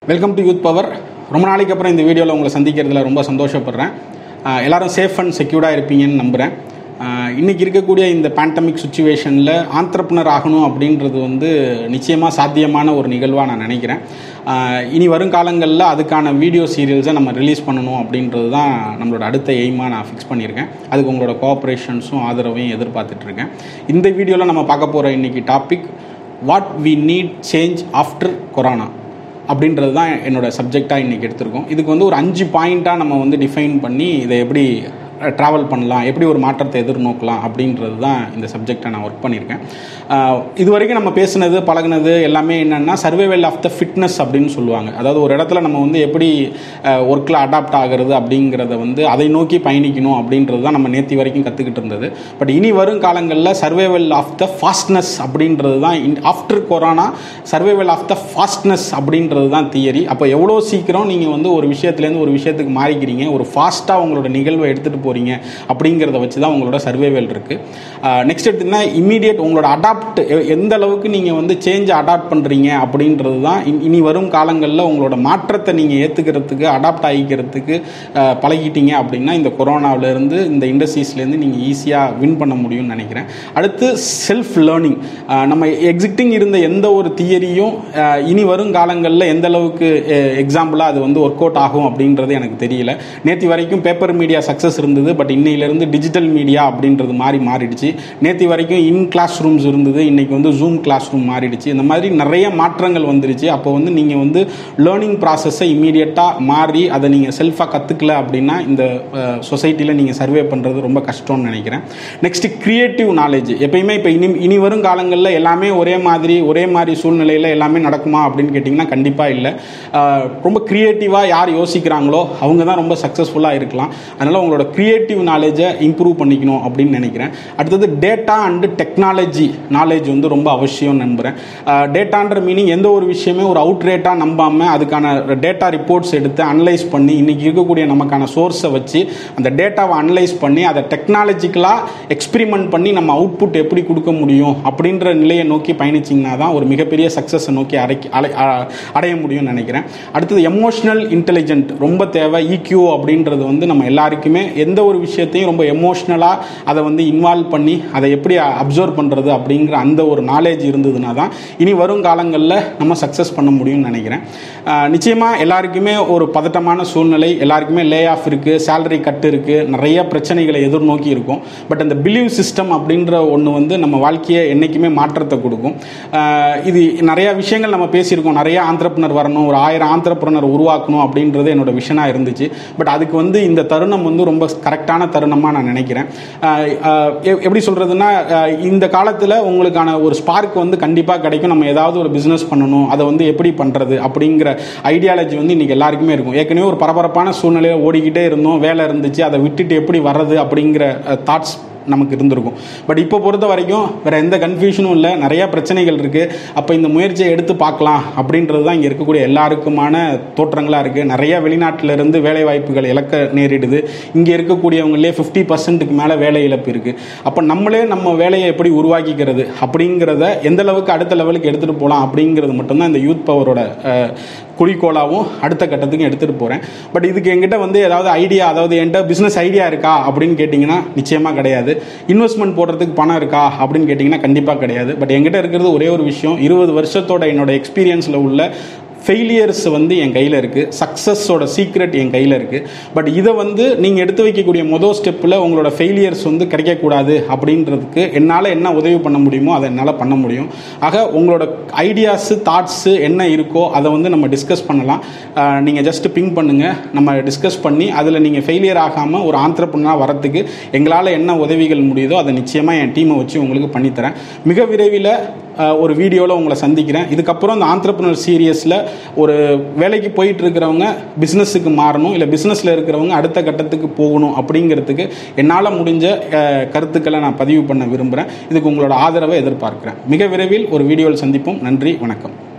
welcome to youth power ரொம்ப நாளைக்கு அப்புறம் இந்த வீடியோவில் உங்களை சந்திக்கிறதுல ரொம்ப சந்தோஷப்படுறேன் ஆஹ் எல்லாரும் சேஃப் அண்ட் செக்யூர்டாக இருப்பீங்கன்னு நம்புகிறேன் ஆஹ் இன்னைக்கு இருக்கக்கூடிய இந்த பேண்டமிக் சுச்சுவேஷனில் ஆண்டர்பனர் ஆகணும் அப்படின்றது வந்து நிச்சயமாக சாத்தியமான ஒரு நிகழ்வாக நான் நினைக்கிறேன் ஆஹ் இனி வருங்காலங்களில் அதுக்கான வீடியோ சீரியல்ஸை நம்ம ரிலீஸ் பண்ணணும் அப்படின்றது தான் நம்மளோட அடுத்த எய்மாக நான் ஃபிக்ஸ் பண்ணியிருக்கேன் அதுக்கு உங்களோட கோஆப்ரேஷன்ஸும் ஆதரவையும் எதிர்பார்த்துட்ருக்கேன் இந்த வீடியோவில் நம்ம பார்க்க போகிற இன்னைக்கு topic what we need change after corona அப்படின்றது தான் என்னோட சப்ஜெக்டாக இன்றைக்கி எடுத்திருக்கோம் இதுக்கு வந்து ஒரு அஞ்சு பாயிண்ட்டாக நம்ம வந்து டிஃபைன் பண்ணி இதை எப்படி ட்ராவல் பண்ணலாம் எப்படி ஒரு மாற்றத்தை எதிர்நோக்கலாம் அப்படின்றது தான் இந்த சப்ஜெக்டை நான் ஒர்க் பண்ணியிருக்கேன் ஆஹ் இது வரைக்கும் நம்ம பேசுனது பழகுனது எல்லாமே என்னென்னா சர்வைவல் ஆஃப் த ஃபிட்னஸ் அப்படின்னு சொல்லுவாங்க அதாவது ஒரு இடத்துல நம்ம வந்து எப்படி ஒர்க்கில் அடாப்ட் ஆகிறது அப்படிங்கிறத வந்து அதை நோக்கி பயணிக்கணும் அப்படின்றது தான் நம்ம நேத்தி வரைக்கும் கற்றுக்கிட்டு இருந்தது பட் இனி வரும் காலங்களில் சர்வைவல் ஆஃப் த ஃபாஸ்ட்னஸ் அப்படின்றது தான் in after corona survival of the fastness அப்படின்றது தான் தியரி அப்போ எவ்வளோ சீக்கிரம் நீங்கள் வந்து ஒரு விஷயத்துலேருந்து ஒரு விஷயத்துக்கு மாறிக்கிறீங்க ஒரு ஃபாஸ்ட்டாக உங்களோட நிகழ்வை எடுத்துகிட்டு போகிறீங்க அப்படிங்கிறத வச்சு தான் உங்களோட சர்வைவல் இருக்குது நெக்ஸ்ட் எடுத்திங்கன்னா இம்மீடியட் உங்களோட அடாப்ட் எந்த அளவுக்கு நீங்கள் வந்து சேஞ்சை அடாப்ட் பண்ணுறீங்க அப்படின்றது தான் இனி- இனி வரும் காலங்களில் உங்களோட மாற்றத்தை நீங்கள் ஏற்றுக்கிறதுக்கு அடாப்ட் ஆகிக்கிறதுக்கு அஹ், பழகிட்டீங்க அப்படின்னா இந்த கொரோனாவிலேருந்து இந்த இண்டஸ்ட்ரீஸ்லேருந்து நீங்கள் ஈஸியாக வின் பண்ண முடியும்னு நினைக்கிறேன் அடுத்து செல்ஃப் லேர்னிங் நம்ம எக்ஸிக்டிங் இருந்த எந்த ஒரு தியரியும் இனி வரும் காலங்களில் எந்த அளவுக்கு எக்ஸாம்பிளாக அது வந்து ஒர்க் அவுட் ஆகும் அப்படின்றது எனக்கு தெரியல நேற்று வரைக்கும் பேப்பர் மீடியா சக்ஸஸ் இருந்தது பட் இன்னையிலேருந்து டிஜிட்டல் மீடியா அப்படின்றது மாறி மாறிடுச்சு நேற்று வரைக்கும் இன் கிளாஸ் ரூம்ஸ் இருந்தது இன்னைக்கு வந்து ஜூம் கிளாஸ் ரூம் மாறிடுச்சு இந்த மாதிரி நிறைய மாற்றங்கள் வந்துருச்சு அப்போ வந்து நீங்கள் வந்து லேர்னிங் ப்ராசஸை இம்மீடியட்டாக மாறி அதை நீங்கள் செல்ஃபாக கற்றுக்கல அப்படின்னா இந்த சொசைட்டியில் நீங்கள் சர்வே பண்ணுறது ரொம்ப கஷ்டம்னு நினைக்கிறேன் நெக்ஸ்ட் கிரியேட்டிவ் நாலேஜ் எப்பயுமே இப்போ இனி இனி வரும் காலங்களில் எல்லாமே ஒரே மாதிரி ஒரே மாதிரி சூழ்நிலையில் எல்லாமே நடக்குமா அப்படின்னு கேட்டிங்கன்னா கண்டிப்பாக இல்லை ஆஹ் ரொம்ப க்ரியேட்டிவாக யார் யோசிக்கிறாங்களோ அவங்க தான் ரொம்ப சக்ஸஸ்ஃபுல்லாக இருக்கலாம் அதனால் உங்களோட க்ரியேட்டிவ் நாலேஜை இம்ப்ரூவ் பண்ணிக்கணும் அப்படின்னு நினைக்கிறேன் அடுத்தது டேட்டா அண்டு டெக்னாலஜி நாலேஜ் வந்து ரொம்ப அவசியம் நம்புகிறேன் டேட்டான்ற மீனிங் எந்த ஒரு விஷயமே ஒரு அவுட் ரேட்டாக நம்பாமல் அதுக்கான டேட்டா ரிப்போர்ட்ஸ் எடுத்து அனலைஸ் பண்ணி இன்றைக்கி இருக்கக்கூடிய நமக்கான சோர்ஸை வச்சு அந்த டேட்டாவை அனலைஸ் பண்ணி அதை டெக்னாலஜிக்கலாக எக்ஸ்பிரிமெண்ட் பண்ணி நம்ம அவுட்புட் எப்படி கொடுக்க முடியும் அப்படின்ற நிலையை நோக்கி பயணிச்சிங்கன்னா தான் ஒரு மிகப்பெரிய சக்ஸஸை நோக்கி அடைக்க அலை அ- அடைய முடியும்னு நினைக்கிறேன் அடுத்தது எமோஷனல் இன்டெலிஜென்ட் ரொம்ப தேவை EQ அப்படின்றது வந்து நம்ம எல்லாருக்குமே எந்த ஒரு விஷயத்தையும் ரொம்ப எமோஷ்னலாக அதை வந்து இன்வால்வ் பண்ணி அதை எப்படி அப்சர்வ் பண்ணுறது அப்படிங்கிற அந்த ஒரு நாலேஜ் இருந்ததுன்னா தான் இனி வரும் காலங்களில் நம்ம சக்ஸஸ் பண்ண முடியும்னு நினைக்கிறேன் நிச்சயமாக எல்லாருக்குமே ஒரு பதட்டமான சூழ்நிலை எல்லாருக்குமே லே ஆஃப் இருக்குது சேலரி கட் இருக்குது நிறைய பிரச்சனைகளை எதிர்நோக்கி இருக்கும் பட் அந்த பிலீவ் சிஸ்டம் அப்படின்ற ஒன்று வந்து நம்ம வாழ்க்கையை என்றைக்குமே மாற்றத்தை கொடுக்கும் ஆஹ் இது நிறைய விஷயங்கள் நம்ம பேசியிருக்கோம் நிறைய ஆந்திரப்பனர் வரணும் ஒரு ஆயிரம் ஆந்திரப்பனர் உருவாக்கணும் அப்படின்றது என்னோட விஷனாக இருந்துச்சு பட் அதுக்கு வந்து இந்த தருணம் வந்து ரொம்ப கரெக்டான தருணமாக நான் நினைக்கிறேன் ஆஹ் ஆஹ் எ- எப்படி சொல்கிறதுனா இந்த காலத்தில் உங்களுக்கான ஒரு ஸ்பார்க் வந்து கண்டிப்பாக கிடைக்கும் நம்ம ஏதாவது ஒரு பிஸ்னஸ் பண்ணணும் அதை வந்து எப்படி பண்ணுறது அப்படிங்கிற ஐடியாலஜி வந்து இன்றைக்கி எல்லாருக்குமே இருக்கும் ஏற்கனவே ஒரு பரபரப்பான சூழ்நிலையில் ஓடிக்கிட்டே இருந்தோம் வேலை இருந்துச்சு அதை விட்டுட்டு எப்படி வர்றது அப்படிங்கிற தாட்ஸ் நமக்கு இருந்திருக்கும் பட் இப்போ பொறுத்த வரைக்கும் வேற எந்த கன்ஃபியூஷனும் இல்லை நிறைய பிரச்சனைகள் இருக்கு அப்போ இந்த முயற்சியை எடுத்து பார்க்கலாம் அப்படின்றது தான் இங்கே இருக்கக்கூடிய எல்லாருக்குமான தோற்றங்களாக இருக்கு நிறைய வெளிநாட்டில இருந்து வேலை வாய்ப்புகள் இழக்க நேரிடுது இங்கே இருக்கக்கூடியவங்களே ஃபிஃப்டி பர்சன்ட்டுக்கு மேலே வேலை இழப்பு இருக்கு அப்போ நம்மளே நம்ம வேலையை எப்படி உருவாக்கிக்கிறது அப்படிங்கிறத எந்த அளவுக்கு அடுத்த லெவலுக்கு எடுத்துகிட்டு போகலாம் அப்படிங்கிறது மட்டும்தான் இந்த யூத் பவரோட குறிக்கோளாகவும் அடுத்த கட்டத்துக்கும் எடுத்துகிட்டு போகிறேன் பட் இதுக்கு என்கிட்ட வந்து ஏதாவது ஐடியா அதாவது என்கிட்ட பிஸ்னஸ் ஐடியா இருக்கா அப்படின்னு கேட்டிங்கன்னா நிச்சயமாக கிடையாது இன்வெஸ்ட்மெண்ட் போடுறதுக்கு பணம் இருக்கா அப்படின்னு கேட்டிங்கன்னா கண்டிப்பாக கிடையாது பட் என்கிட்ட இருக்கிறது ஒரே ஒரு விஷயம் இருபது வருஷத்தோட என்னோட எக்ஸ்பீரியன்ஸில் உள்ள ஃபெயிலியர்ஸ் வந்து என் கையில் இருக்குது சக்ஸஸோட சீக்ரெட் என் கையில் இருக்குது பட் இதை வந்து நீங்கள் எடுத்து வைக்கக்கூடிய மொதல் ஸ்டெப்பில் உங்களோட ஃபெயிலியர்ஸ் வந்து கிடைக்கக்கூடாது அப்படின்றதுக்கு என்னால் என்ன உதவி பண்ண முடியுமோ அதை என்னால் பண்ண முடியும் ஆக உங்களோட ஐடியாஸு தாட்ஸு என்ன இருக்கோ அதை வந்து நம்ம டிஸ்கஸ் பண்ணலாம் நீங்கள் ஜஸ்ட் பிங் பண்ணுங்கள் நம்ம டிஸ்கஸ் பண்ணி அதில் நீங்கள் ஃபெயிலியர் ஆகாமல் ஒரு ஆந்திரப்பண்ணாக வரத்துக்கு எங்களால் என்ன உதவிகள் முடியுதோ அதை நிச்சயமாக என் டீமை வச்சு உங்களுக்கு பண்ணித்தரேன் மிக விரைவில் அஹ், ஒரு வீடியோவில் உங்களை சந்திக்கிறேன் இதுக்கப்புறம் இந்த ஆந்திரப்பனர் சீரியஸில் ஒரு வேலைக்கு போயிட்டு இருக்கிறவங்க பிஸ்னஸுக்கு மாறணும் இல்லை பிஸ்னஸில் இருக்கிறவங்க அடுத்த கட்டத்துக்கு போகணும் அப்படிங்கிறதுக்கு என்னால் முடிஞ்ச அஹ், கருத்துக்களை நான் பதிவு பண்ண விரும்புகிறேன் இதுக்கு உங்களோட ஆதரவை எதிர்பார்க்கிறேன் மிக விரைவில் ஒரு வீடியோவில் சந்திப்போம் நன்றி வணக்கம்